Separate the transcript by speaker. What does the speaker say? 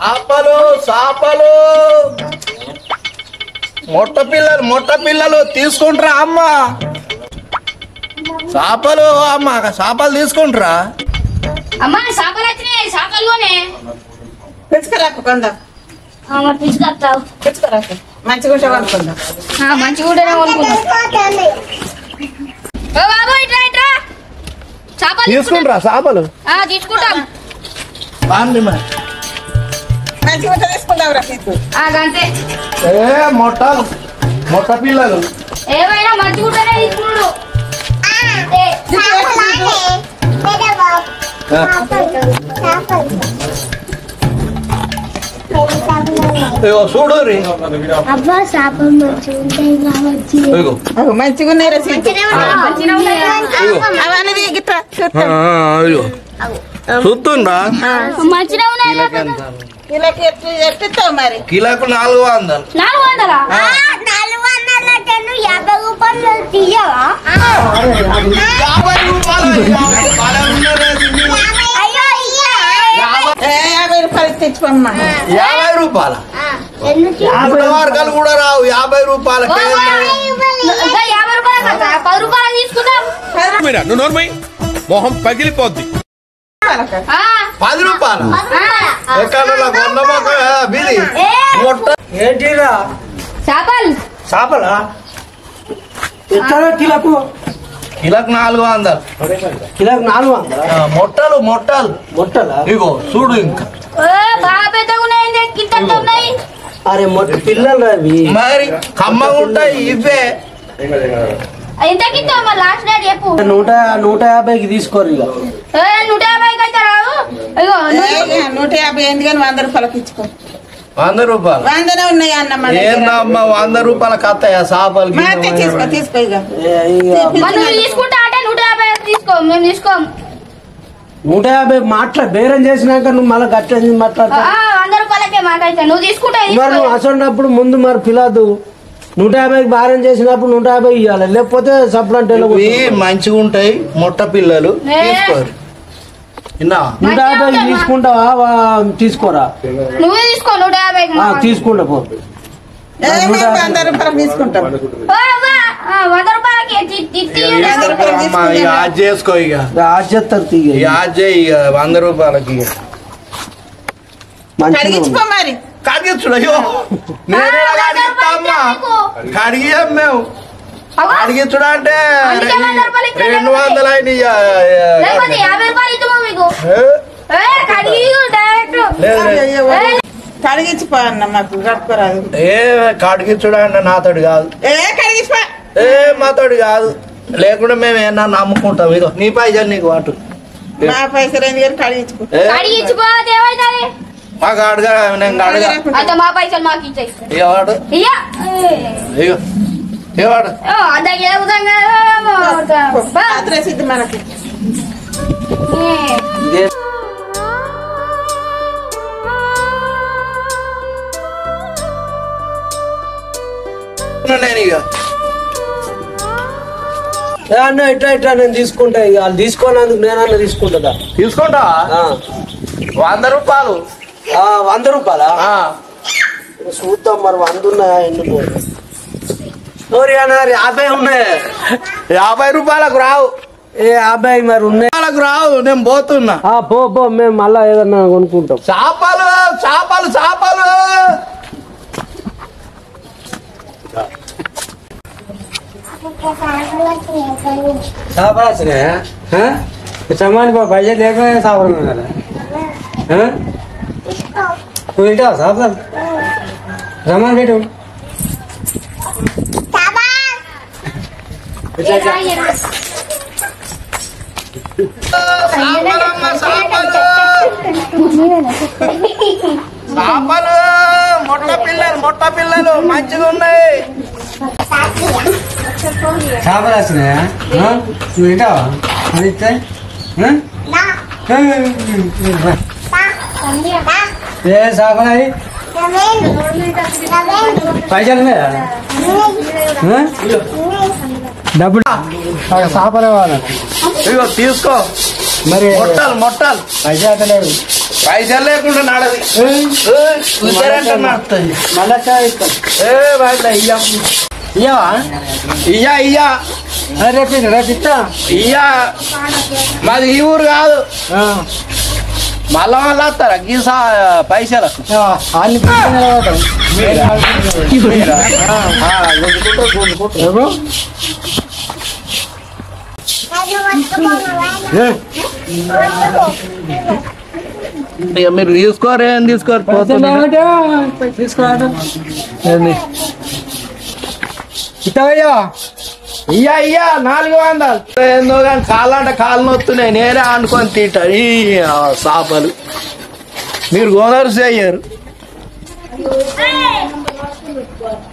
Speaker 1: చేపలు చేపలు మొట్ట పిల్లలు మొట్ట పిల్లలు తీసుకుంటారా అమ్మ చేపలు అమ్మ చేపలు తీసుకుంటారా
Speaker 2: అమ్మా చేపలు వచ్చినాయి చేపలునే
Speaker 3: పిచ్చుకరాకు కొందాం
Speaker 2: మరి తీసుకొస్తావు
Speaker 3: పిచ్చుకరాకు మంచిగా ఉంటే అనుకుందాం
Speaker 2: మంచిగా ఉంటేనే కొనుక్కుందాం ఓ బాబు ఇట్రా ఇట్రా చేపలు
Speaker 1: తీసుకుంటారా చేపలు
Speaker 2: ఆ, తీసుకుంటాం
Speaker 1: బాగుంది మరి
Speaker 3: మంచిగా ఉంటే తీసుకుందాం రా తీసు
Speaker 2: ఆ, గంతే
Speaker 1: ఏ మొట్టలు మొట్ట పిల్లలు
Speaker 2: ఏమైనా మంచిగా ఉంటేనే తీసుకున్నాడు ఏ,
Speaker 1: ఇగో చూడు రీ
Speaker 4: అబ్బా చేపలు మంచిగా ఉంటాయి కాబట్టి
Speaker 1: ఇగో
Speaker 3: మంచిగా ఉన్నాయి రా సీటు
Speaker 2: మంచిగా ఉన్నాయి.
Speaker 3: అవన్నీ గిట్రా
Speaker 1: ఇగో చూస్తుండ్రా
Speaker 2: మంచిగా ఉన్నాయి
Speaker 3: కిలోకి ఎట్టు ఎట్టిస్తావు మరి
Speaker 1: కిలోకు నాలుగు వందలు
Speaker 2: నాలుగు వందలా
Speaker 4: నాలుగు వందల టన్ను యాభై రూపాయలు తీయవా
Speaker 1: యాభై రూపాయలు యాభై రూపాయలు ఉన్నదే.
Speaker 4: అయ్యో ఇయ్యా
Speaker 3: ఏ, యాభై రూపాయలు తెచ్చుకోమ్మా
Speaker 1: యాభై రూపాయల
Speaker 4: ఎందుకు
Speaker 1: మూడు మార్గాలు కూడా రావు యాభై రూపాయలకే
Speaker 2: ఇంకా యాభై రూపాయలు కదా పది రూపాయలు తీసుకుందాం
Speaker 5: మీరా నువ్వు నోర్మై మొహం పగిలిపోద్ది
Speaker 2: ఆ,
Speaker 1: పది రూపాయలు
Speaker 2: ఆ.
Speaker 1: ఎక్కడ కొండ మొక్క బిది
Speaker 2: ఏ,
Speaker 1: మొట్ట
Speaker 6: ఏంటిరా
Speaker 2: చేపలు
Speaker 6: చేపలా ఎక్కడ కిలకు
Speaker 1: కిలోకు నాలుగు వందలు
Speaker 6: కిలకు నాలుగు వందల
Speaker 1: ఆ, మొట్టలు మొట్టలు
Speaker 6: మొట్టలా
Speaker 1: ఇగో చూడు ఇంకా
Speaker 2: ఏ, బాగా పెద్దగా ఉన్నాయి కింద ఉన్నాయి
Speaker 6: అరే మొట్ట పిల్లలు అవి
Speaker 1: మరి కమ్మగా ఉంటాయి ఇవే
Speaker 2: ఎంత కింద మరి లాస్ట్ డేట్ చెప్పు
Speaker 6: నూట నూట యాభైకి తీసుకోరు ఇక
Speaker 2: ఏ, నూట యాభైకి అయితే రావు అయ్యో
Speaker 3: ఏ, నూట యాభై ఏంది కానీ వంద రూపాయలకి ఇచ్చుకో
Speaker 1: వంద రూపాయలు
Speaker 3: వందనే ఉన్నాయి అన్న మన దగ్గర.
Speaker 1: ఏందమ్మా వంద రూపాయలకి వస్తాయా చేపలు
Speaker 3: మా అత్త తీసుకో తీసుకో ఇక
Speaker 6: ఏ, ఇక
Speaker 2: మరి నువ్వు తీసుకుంటా అంటే నూట యాభై తీసుకో మేము తీసుకోం
Speaker 6: నూట యాభై మాట్లా బేరం చేసినాక నువ్వు మళ్ళీ గట్ల
Speaker 2: ఆ,
Speaker 6: మాట్లాడతావు
Speaker 2: వంద రూపాయలకే మాకైతే నువ్వు తీసుకుంటా
Speaker 6: మరి నువ్వు అసలు ముందు మరి పిలాదు నూట యాభైకి బేరం చేసినప్పుడు నూట యాభై ఇవ్వాలి లేకపోతే సప్పుడు అంటే
Speaker 1: ఇవి మంచిగా ఉంటాయి మొట్ట పిల్లలు
Speaker 2: ఏ.
Speaker 1: తీసుకోరు విన్నా
Speaker 6: నూట యాభై తీసుకుంటావా వా- తీసుకోరా
Speaker 2: నువ్వే తీసుకో నూట యాభైకి
Speaker 6: ఆ, తీసుకుంటా పో
Speaker 3: ఏ, మేము వంద రూపాయలు తీసుకుంటాం
Speaker 2: ఓ, అవ్వ, ఆ, వంద రూపాయలకి తి- తి- తి-
Speaker 3: వంద రూపాయలు
Speaker 1: అమ్మా, ఇక
Speaker 3: తీసుకుంటాం
Speaker 1: యాడ్ చేసుకో ఇక
Speaker 6: ఆచేస్తారు తీగ
Speaker 1: ఇక యాడ్ చేయి ఇక వంద రూపాయలకి ఇక
Speaker 6: మంచిగా
Speaker 3: కడిగించుకో
Speaker 6: ఉంది.
Speaker 3: మరి
Speaker 1: కడిగించుడు అయ్యో నేనే కడిగిస్తా అమ్మా కడిగియం మేము
Speaker 2: అవ్వ,
Speaker 1: కడిగించుడు అంటే
Speaker 2: అందుకే వంద రూపాయలు ఇచ్చాను
Speaker 1: రెండు వందలు అయిన
Speaker 2: లేకపోతే యాభై రూపాయలు ఇద్దామా మీకు ఏ, కడిగి డైరెక్ట్
Speaker 1: లేదు లేదు.
Speaker 3: అయ్యో, కడిగించిపో అన్న మాకు కట్టుకోరాదు
Speaker 1: ఏ కడిగించుడు అంటే నాతోటి కాదు
Speaker 3: ఏ కడిగించిపో
Speaker 1: ఏ మాతోటి కాదు లేకుండా మేము ఏమన్నా నమ్ముకుంటాం ఇదో నీ పైసలు నీకు వాటు
Speaker 3: మా పైసలు ఏంది కానీ కడిగించుకో
Speaker 1: ఏ,
Speaker 2: కడిగిచ్చిపోతే ఏమైతుంది
Speaker 1: మాకు అడగా నేను అడగా
Speaker 2: అయితే మా పైసలు మాకు ఇచ్చేయి
Speaker 1: ఇవాడు
Speaker 2: ఇయ్యా
Speaker 1: ఇగో ఇవాడు
Speaker 2: అంత ఏ విధంగా బా.
Speaker 3: పాత్ర సిద్ధి మనకి
Speaker 2: ఏ.
Speaker 6: ఇదే
Speaker 1: నేను ఇక
Speaker 6: ఏ అన్న ఇట్లా ఇట్లా నేను తీసుకుంటా ఇక వాళ్ళు తీసుకోనందుకు నేనన్నా తీసుకుంటుందా
Speaker 1: తీసుకుంటా
Speaker 6: ఆ.
Speaker 1: వంద రూపాయలు
Speaker 6: ఆ, వంద రూపాయలా
Speaker 1: ఆ,
Speaker 6: చూద్దాం మరి వంద ఉన్నాయా ఎన్ని పోయి ఓరి అన్న యాభై ఉన్నాయి
Speaker 1: యాభై రూపాయలకు రావు
Speaker 6: ఏ యాభై మరి ఉన్నాయి
Speaker 1: రూపాయలకు రావు నేను పోతున్నా
Speaker 6: ఆ, పో పో మేము మళ్ళా ఏదన్నా కొనుక్కుంటాం
Speaker 1: చేపలు చేపలు చేపలు
Speaker 7: చేపలు వచ్చినాయా చమ్మాని బడ్జెట్ లేకపోతే చేపలు ఉన్నారా నువ్వు తింటావా చేపలు రమ్మని పెట్టు
Speaker 1: చేపలమ్మ చేపలు చేపలు మొట్ట పిల్లలు మొట్ట పిల్లలు మంచిగా ఉన్నాయి
Speaker 7: చేపలు వచ్చినాయా ఆ? నువ్వు తింటావా అది ఇస్తే ఆ? ఏ చేపలు అవి పైసలు ఉన్నాయా ఆ? డబ్బులు చేపలు కావాలి
Speaker 1: ఇగో తీసుకో
Speaker 6: మరి
Speaker 1: మొట్టాలు మొట్టాలు
Speaker 6: పైసా లేదు
Speaker 1: పైసలు లేకుండా నడది చూసారంటే నడుతుంది
Speaker 6: మళ్ళా చాయ్ ఇస్తాం
Speaker 1: ఏ వాళ్ళ ఇయ్యం
Speaker 6: ఇయ్యవా
Speaker 1: ఇయ్యా ఇయ్యా
Speaker 6: రేపు ఇస్తా, రేపు ఇస్తా
Speaker 1: ఇయ్యా మాది ఈ ఊరు కాదు
Speaker 6: ఆ,
Speaker 1: మళ్ళా మళ్ళా వస్తారా గీసా పైసలకు
Speaker 6: ఆ, అన్ని పెట్టుకుని నిలబడతాం. ఎవరు? ఏ,
Speaker 1: ఇక మీరు తీసుకోరు ఏం తీసుకోరు
Speaker 6: పైసలు
Speaker 1: పోతుంది
Speaker 6: ఏమంటే? తీసుకురావడం. ఏంది? ఇస్తావయ్యా
Speaker 1: ఇయ్యా ఇయ్యా నాలుగు వందలు ఏందో కానీ కాళ్ళు అంటే కాళ్ళు నొత్తున్నాయి నేనే అనుకొని తింటా ఈ చేపలు మీరు గోనరు చేయరు